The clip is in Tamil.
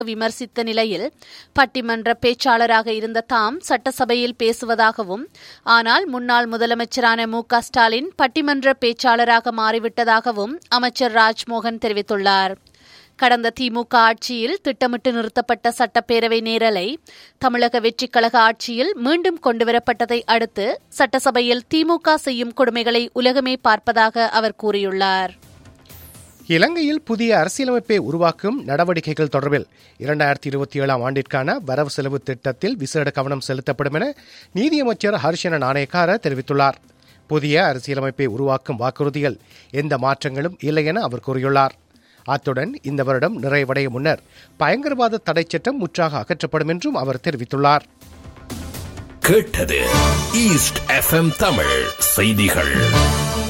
விமர்சித்த நிலையில் பட்டிமன்ற பேச்சாளராக இருந்த தாம் சட்டசபையில் பேசுவதாகவும் ஆனால் முன்னாள் முதலமைச்சரான மு க ஸ்டாலின் பட்டிமன்ற பேச்சாளராக மாறிவிட்டதாகவும் அமைச்சர் ராஜ்மோகன் தெரிவித்துள்ளார் கடந்த திமுக ஆட்சியில் திட்டமிட்டு நிறுத்தப்பட்ட சட்டப்பேரவை நேரலை தமிழக வெற்றிக் கழக ஆட்சியில் மீண்டும் கொண்டுவரப்பட்டதை அடுத்து சட்டசபையில் திமுக செய்யும் கொடுமைகளை உலகமே பார்ப்பதாக அவர் கூறியுள்ளார் இலங்கையில் புதிய அரசியலமைப்பை உருவாக்கும் நடவடிக்கைகள் தொடர்பில் இரண்டாயிரத்தி இருபத்தி ஏழாம் ஆண்டிற்கான வரவு செலவு திட்டத்தில் விசேட கவனம் செலுத்தப்படும் என நீதியமைச்சர் ஹர்ஷன நாணயக்கார தெரிவித்துள்ளார் புதிய அரசியலமைப்பை உருவாக்கும் வாக்குறுதிகள் எந்த மாற்றங்களும் இல்லை என அவர் கூறியுள்ளார் அத்துடன் இந்த வருடம் நிறைவடைய முன்னர் பயங்கரவாத தடை சட்டம் முற்றாக அகற்றப்படும் என்றும் அவர் தெரிவித்துள்ளார் கேட்டது ஈஸ்ட் எஃப்எம் தமிழ் செய்திகள்